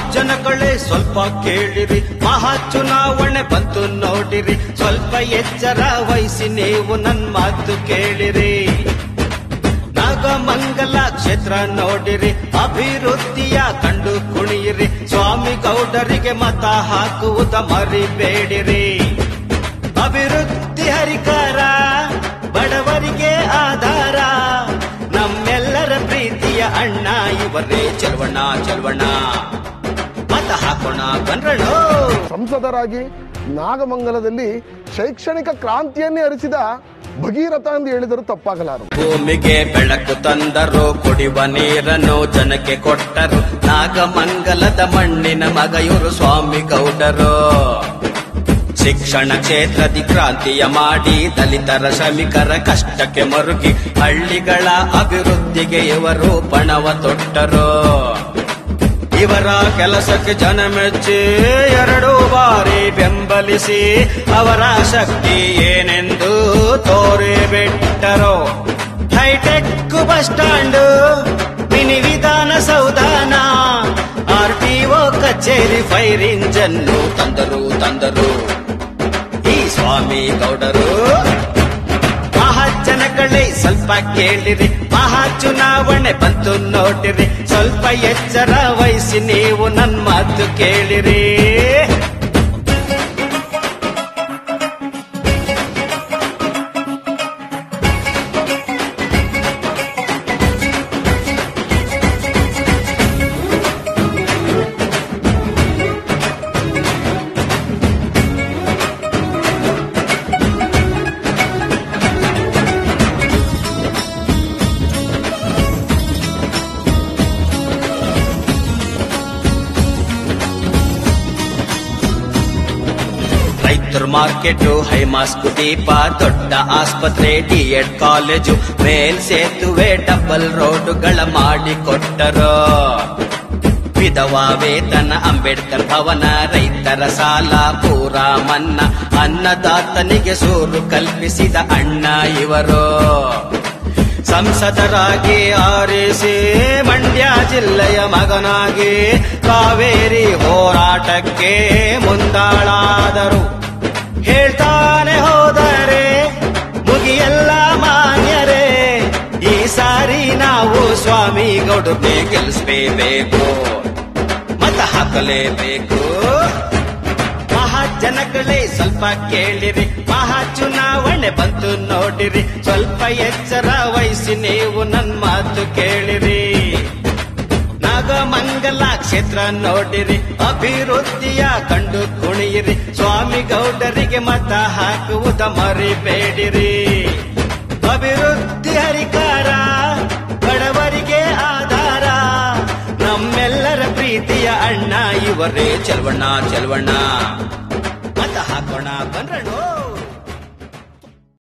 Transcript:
ಜನಗಳೇ ಸ್ವಲ್ಪ ಕೇಳಿರಿ ಮಹಾ ಚುನಾವಣೆ ಬಂತು ನೋಡಿರಿ ಸ್ವಲ್ಪ ಎಚ್ಚರ ವಹಿಸಿ ನೀವು ನನ್ ಮಾತು ಕೇಳಿರಿ ನಾಗಮಂಗಲ ಕ್ಷೇತ್ರ ನೋಡಿರಿ ಅಭಿವೃದ್ಧಿಯ ಕಂಡು ಕುಣಿಯಿರಿ ಸ್ವಾಮಿ ಗೌಡರಿಗೆ ಮತ ಹಾಕುವುದ ಮರಿಬೇಡಿರಿ ಅಭಿವೃದ್ಧಿ ಹರಿಕಾರ ಬಡವರಿಗೆ ಆಧಾರ ನಮ್ಮೆಲ್ಲರ ಪ್ರೀತಿಯ ಅಣ್ಣ ಇವರೇ ಚಲವಣ ಚಲವಣ ಮತ ಹಾಕೋಣ ಬನ್ರಳು ಸಂಸದರಾಗಿ ನಾಗಮಂಗಲದಲ್ಲಿ ಶೈಕ್ಷಣಿಕ ಕ್ರಾಂತಿಯನ್ನೇ ಹರಿಸಿದ ಭಗೀರಥ ಎಂದು ಹೇಳಿದರೂ ತಪ್ಪಾಗಲಾರದು ಭೂಮಿಗೆ ಬೆಳಕು ತಂದರು ಕುಡಿಯುವ ನೀರನ್ನು ಜನಕ್ಕೆ ಕೊಟ್ಟರು ನಾಗಮಂಗಲದ ಮಣ್ಣಿನ ಮಗ ಇವರು ಸ್ವಾಮಿ ಗೌಡರು ಶಿಕ್ಷಣ ಕ್ಷೇತ್ರದಿ ಕ್ರಾಂತಿಯ ಮಾಡಿ ದಲಿತರ ಶ್ರಮಿಕರ ಕಷ್ಟಕ್ಕೆ ಮರುಗಿ ಹಳ್ಳಿಗಳ ಅಭಿವೃದ್ಧಿಗೆ ಇವರು ಪಣವ ತೊಟ್ಟರು ಇವರ ಕೆಲಸಕ್ಕೆ ಜನ ಮೆಚ್ಚಿ ಎರಡು ಬಾರಿ ಬೆಂಬಲಿಸಿ ಅವರ ಶಕ್ತಿ ಏನೆಂದು ತೋರಿಬಿಟ್ಟರು ಹೈಟೆಕ್ ಬಸ್ ಸ್ಟಾಂಡ್ ಮಿನಿ ವಿಧಾನಸೌಧಾನ ಆರ್ ಟಿಒ ಕಚೇರಿ ಫೈರ್ ಇಂಜನ್ನು ತಂದರು ತಂದರು ಈ ಸ್ವಾಮಿ ಗೌಡರು ಮಹಾಜನಗಳೇ ಸ್ವಲ್ಪ ಕೇಳಿರಿ ಮಹಾ ಚುನಾವಣೆ ಬಂತು ನೋಡಿರಿ ಸ್ವಲ್ಪ ಎಚ್ಚರ ವಹಿಸಿ ನೀವು ನನ್ ಮಾತು ಕೇಳಿರಿ ರೈತರ ಮಾರ್ಕೆಟು ಹೈಮಾಸ್ಕ್ ದೀಪ ದೊಡ್ಡ ಆಸ್ಪತ್ರೆ ಡಿಎಡ್ ಕಾಲೇಜು ಮೇಲ್ ಸೇತುವೆ ಡಬಲ್ ರೋಡ್ಗಳ ಮಾಡಿಕೊಟ್ಟರು ವಿಧವಾ ವೇತನ ಅಂಬೇಡ್ಕರ್ ಭವನ ರೈತರ ಸಾಲ ಪೂರ ಮನ್ನಾ ಅನ್ನದಾತನಿಗೆ ಸೂರು ಕಲ್ಪಿಸಿದ ಅಣ್ಣ ಇವರು ಸಂಸದರಾಗಿ ಆರಿಸಿ ಮಂಡ್ಯ ಜಿಲ್ಲೆಯ ಮಗನಾಗಿ ಕಾವೇರಿ ಹೋರಾಟಕ್ಕೆ ಮುಂದಾಳಾದರು ಹೇಳ್ತಾನೆ ಹೋದರೆ ಮುಗಿಯಲ್ಲ ಮಾನ್ಯರೇ ಈ ಸಾರಿ ನಾವು ಸ್ವಾಮಿ ಗೌಡರ್ನೇ ಗೆಲ್ಲಿಸಬೇಕು ಮತ ಹಾಕಲೇಬೇಕು ಮಹಾಜನಗಳೇ ಸ್ವಲ್ಪ ಕೇಳಿರಿ ಮಹಾ ಚುನಾವಣೆ ಬಂತು ನೋಡಿರಿ ಸ್ವಲ್ಪ ಎಚ್ಚರ ವಹಿಸಿ ನೀವು ನನ್ ಮಾತು ಕೇಳಿರಿ ನಾಗಮಂಗಲ ಕ್ಷೇತ್ರ ನೋಡಿರಿ ಅಭಿವೃದ್ಧಿಯ ಕಂಡು ಕುಣಿಯಿರಿ ಸ್ವಾಮಿ ಗೌಡರಿಗೆ ಮತ ಹಾಕುವುದ ಮರಿಬೇಡಿರಿ ಅಭಿವೃದ್ಧಿ ಹರಿಕಾರ ಬಡವರಿಗೆ ಆಧಾರ ನಮ್ಮೆಲ್ಲರ ಪ್ರೀತಿಯ ಅಣ್ಣ ಇವರೇ ಚಲವಣ್ಣ ಚಲವಣ್ಣ ಮತ ಹಾಕೋಣ ಬಂದ್ರಣ್ಣ